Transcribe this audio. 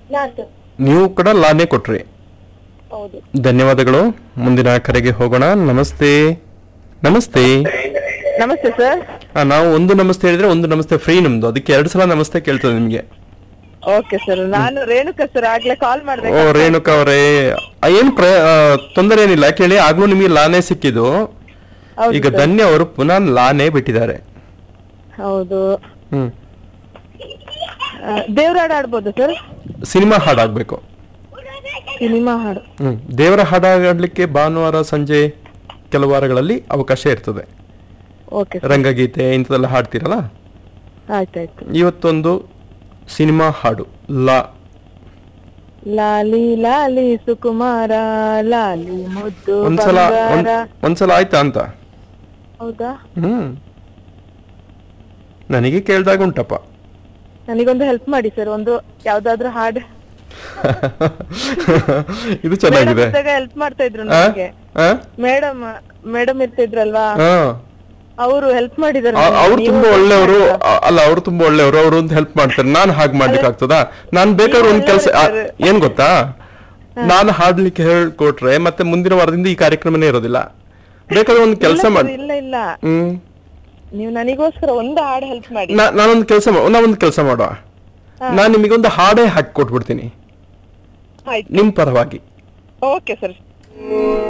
ಲಾ sir ನೀವು ಕೂಡ ಲಾನೇ ಕೊಟ್ರಿ ಹೌದು ಧನ್ಯವಾದಗಳು ಮುಂದಿನ ಕರೆಗೆ ಹೋಗೋಣ ನಮಸ್ತೆ ನಮಸ್ತೆ ನಮಸ್ತೆ ಸರ್ ಆ, ನಾವು ಒಂದು ನಮಸ್ತೆ ಹೇಳಿದ್ರೆ ಒಂದು ನಮಸ್ತೆ ಫ್ರೀ ನಮ್ದು ಅದಕ್ಕೆ ಎರಡು ಸಲ ನಮಸ್ತೆ ಕೇಳ್ತದೆ ನಿಮ್ಗೆ ಓಕೆ ಸರ್ ನಾನು ರೇಣುಕಾ ಸರ್ ಆಗ್ಲೇ ಕಾಲ್ ಓ ಮಾಡ್ಬೇಕು ರೇಣುಕಾ ಅವರೇ ಏನ್ ಪ್ರ ಆ, ತೊಂದರೆ ಏನಿಲ್ಲ ಕೇಳಿ ಆಗ್ಲೂ ನಿಮಗೆ ಲಾನೇ ಸಿಕ್ಕಿದ್ದು ಹೌದು ಈಗ ಧನ್ಯ ಅವರು ಪುನಃ ಲಾನೇ ಬಿಟ್ಟಿದ್ದಾರೆ ಹೌದು ಹ್ಮ್ ಆ, ದೇವ್ರ ಹಾಡು ಆಡ್ಬೋದು ಸರ್ ಸಿನಿಮಾ ಹಾಡಾಗ್ಬೇಕು ಸಿನಿಮಾ ಹಾಡು ಹ್ಮ್ ದೇವರ ಹಾಡಾಡ್ಲಿಕ್ಕೆ ಭಾನುವಾರ ಸಂಜೆ ಕೆಲವು ವಾರಗಳಲ್ಲಿ ಅವಕಾಶ ಇರ್ತದೆ ಓಕೆ ರಂಗಗೀತೆ ಇಂಥದೆಲ್ಲ ಹಾಡ್ತೀರಲ್ಲ ಆಯ್ತಾಯ್ತು ಇವತ್ತೊಂದು ಸಿನಿಮಾ ಹಾಡು ಲಾ ಲಾಲಿ ಲಾಲಿ ಸುಕುಮಾರ ಲಾಲಿ ಮುದ್ದು ಒಂದ್ಸಲ ಒಂದ್- ಬಂಗಾರ ಒಂದ್ಸಲ ಆಯ್ತಾ ಅಂತ ಹೌದಾ ಹ್ಮ್ ನನಗೆ ಕೇಳ್ದಾಗ ಉಂಟಪ್ಪ ನನಗೊಂದು ಹೆಲ್ಪ್ ಮಾಡಿ ಸರ್ ಒಂದು ಯಾವ್ದಾದ್ರು ಹಾಡು ಇದು ಚೆನ್ನಾಗಿದೆ ಹೆಲ್ಪ್ ಮಾಡ್ತಾ ಇದ್ರು ಆ? ನನಗೆ ಆ? ಮೇಡಮ್ ಮೇಡಮ್ ಇರ್ತಿದ್ರಲ್ವಾ ಆ. ಅವರು ಹೆಲ್ಪ್ ಮಾಡಿದಾರೆ ಆ- ನನಗೆ. ಅವ್ರು ನೀವು ತುಂಬಾ help ಒಳ್ಳೆಯವರು ಮಾಡಿಲ್ಲ. ಅಲ್ಲ ಅವ್ರು ತುಂಬಾ ಒಳ್ಳೆಯವರು ಅವ್ರು ಒಂದು ಹೆಲ್ಪ್ ಮಾಡ್ತಾರೆ ನಾನು ಹಾಗೆ ಮಾಡ್ಲಿಕ್ಕೆ ಆಗ್ತದಾ ನಾನ್ ಬೇಕಾದ್ರೆ ಒಂದ್ ಕೆಲಸ ಒಳ್ಳೆಯವರು ಏನ್ ಗೊತ್ತಾ ನಾನು ಹಾಡ್ಲಿಕ್ಕೆ ಹೇಳ್ಕೊಟ್ರೆ ಮತ್ತೆ ಮುಂದಿನ ವಾರದಿಂದ ಈ ಕಾರ್ಯಕ್ರಮನೇ ಇರೋದಿಲ್ಲ ಬೇಕಾದ್ರೆ ಒಂದ್ ಕೆಲಸ ಇಲ್ಲ ಮಾಡಿ sir, ಇಲ್ಲ ಇಲ್ಲ ಹ್ಮ್ ನೀವು ನನಗೋಸ್ಕರ ಒಂದು ಹಾಡು ಹೆಲ್ಪ್ ಮಾಡಿ ನಾ- ನಾನೊಂದು ಕೆಲಸ ನಾ ಒಂದು ಕೆಲಸ ಮಾಡುವ ನಾನ್ ನಿಮಗೊಂದು ಹಾಡೇ ಹಾಕಿ ಕೊಟ್ಬಿಡ್ತೀನಿ ಆಯ್ತು ನಿಮ್ ಪರವಾಗಿ ಓಕೆ ಸರ್